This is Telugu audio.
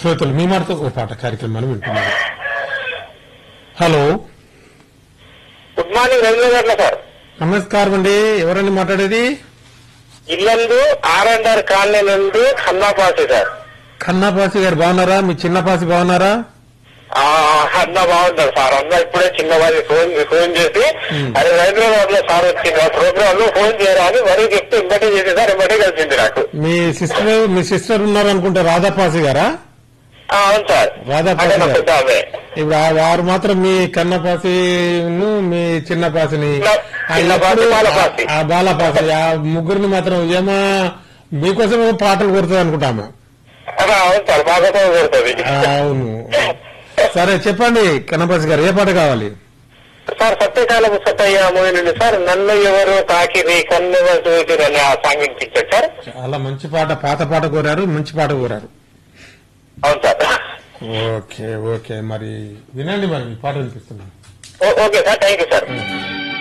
శ్రోతలు మీ మాటతో ఒక పాట కార్యక్రమాన్ని వింటున్నారు హలో గుడ్ మార్నింగ్ రవీంద్ర గారు సార్ నమస్కారం అండి ఎవరండి మాట్లాడేది Yellandu R and R colony నుండి ఖన్నాపాసి సార్ ఖన్నాపాసి గారు బాగున్నారా మీ చిన్నపాసి బాగున్నారా ఆ, అన్న బాగుంటారు సార్ అన్న ఇప్పుడే చిన్న వారి ఫోన్ ఫోన్ చేసి అది హైదరాబాద్ లో సార్ వచ్చింది ఆ ప్రోగ్రామ్ లో ఫోన్ చేయరా అని మరీ చెప్తే ఇంబటే చేసి సార్ ఇంబటే కలిసింది నాకు మీ సిస్టర్ మీ సిస్టర్ ఉన్నారు అనుకుంటే రాధాపాసి గారా ఆ, అవును సార్ రాధాపాసి అదే నా గారు పెద్ద ఆమె. ఇప్పుడు ఆ వారు మాత్రం మీ కన్నపాసి మీ చిన్నపాసిని చిన్న- ఆ చిన్నపాసి, ఎప్పుడు బాలపాసి. ఆ బాలపాసి ఆ ముగ్గురిని మాత్రం ఏమో మీకోసం ఏమో పాటలు కొడుతుంది అనుకుంటాము అదే, అవును సార్ బాగా కొడుతుంది అవును సరే చెప్పండి కన్నపాసి గారు ఏ పాట కావాలి సార్ సత్యకాలము సత్తయ్య మూవీ నుండి సార్ నన్ను ఎవరు తాకిరి కన్ను చూసిరు అని ఆ సాంగ్ వినిపించారు సార్ చాలా మంచి పాట పాత పాట కోరారు మంచి పాట కోరారు అవును సార్ ఓకే ఓకే మరి వినండి మరి ఈ పాట వినిపిస్తున్నాను ఓ- okay sir thank you sir